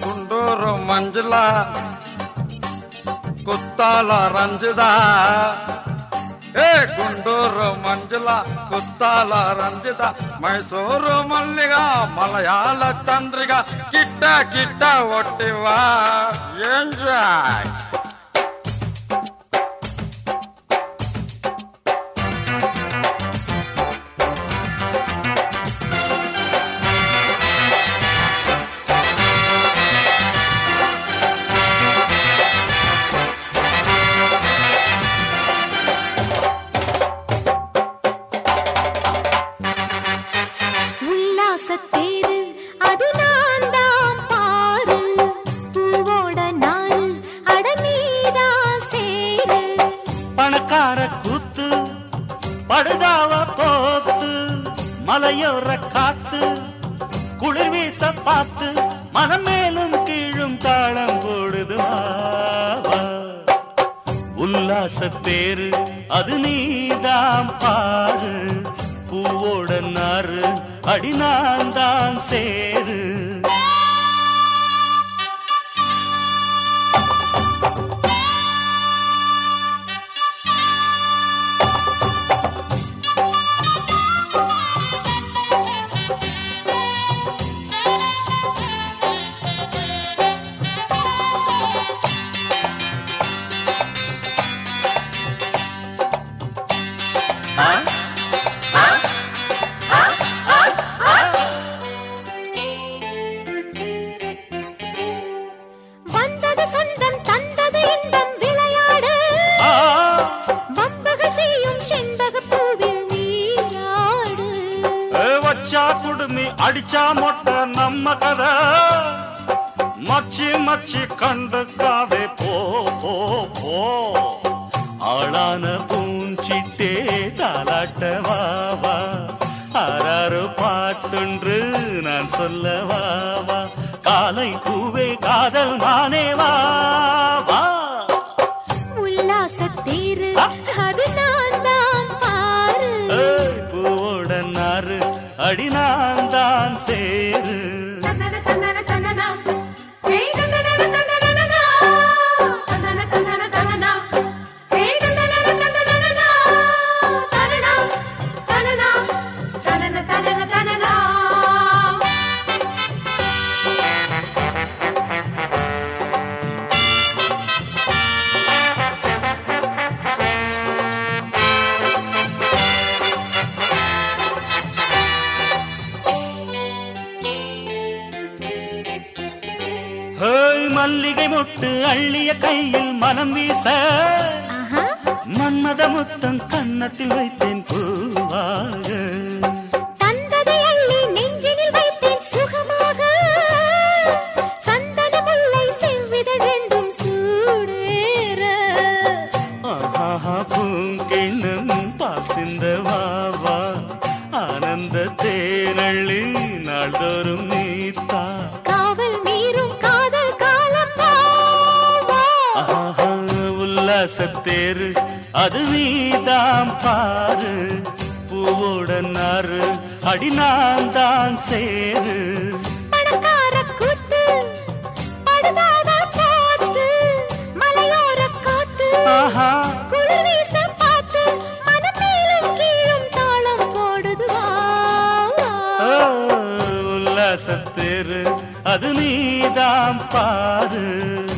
గుంటూరు మంజుల కుత్తాల రంజిదా ఏ గుంటూరు మంజుల కుత్తాల రంజిత మైసూరు మల్లిగా మలయాళ చంద్రిక కిట్ట కిట్ట ఒట్టివా ఎంజాయ్ உல்லாசத்தேரு அது நான் தான் பாரு பூவோட நாள் அட நீதான் சேரு பணக்கார கூத்து படுதாவ போத்து மலையோர காத்து குளிர் வீச பார்த்து மனம் மேலும் கீழும் தாளம் போடுது வா, வா. உல்லாச தேரு அது நீதான் பாரு பூவோட நாறு அடி நான் தான் சேரு வந்தது சொந்தம் தந்தது இன்பம் விளையாடு ஆ வம்பக செய்யும் செண்பக பூவில் நீராடு ஏ, வச்சா குடுமி அடிச்சா மொட்டை நம்ம கதை மச்சி மச்சி கண்டுக்காதே போ போ போ ஆளான பூஞ்சிட்டே தாலாட்ட வா வா ஆறாறு பாட்டொன்று நான் சொல்ல வா வா காலை பூவே காதல் மானே வா வா உல்லாசத்தேரு அது நான் தான் பாரு ஏய், பூவோட நாறு அடி நான் தான் சேரு தந்தன தந்தன தந்தனா ஏய் தந்தன தந்தனா தந்தன தந்தன தந்தனா ஏய் தந்தன தந்தனா தந்தனா தந்தனா தந்தன தந்தன தந்தனா ஹேய் மல்லிகை மொட்டு அள்ளிய கையில் மனம் வீச ஆஹா மன்மத முத்தம் கன்னத்தில் வைத்தேன் பூவாக தந்ததை அள்ளி நெஞ்சினில் வைத்தேன் சுகமாக சந்தன முல்லை செவ்விதழ் ரெண்டும் சூடேற ஆஹா பூங்கிண்ணம் பால் சிந்த வாவா ஆனந்த தேனள்ளி நாள்தோறும் நீத்தா காவல் மீறும் காதல் காலம் வா, வா. ஆஹா உல்லாசத்தேரு அது நீதான் பாரு பூவோட நாறு அடி நான் தான் சேரு பணக்கார கூத்து, படுதாத போத்து, மலையோர காத்து, ஆஹா குளிர் வீச பார்த்து, மனம் மேலும் கீழும் தாளம் போடுது வா, வா. ஓ, உல்லாசத்தேரு அது நீதான் பாரு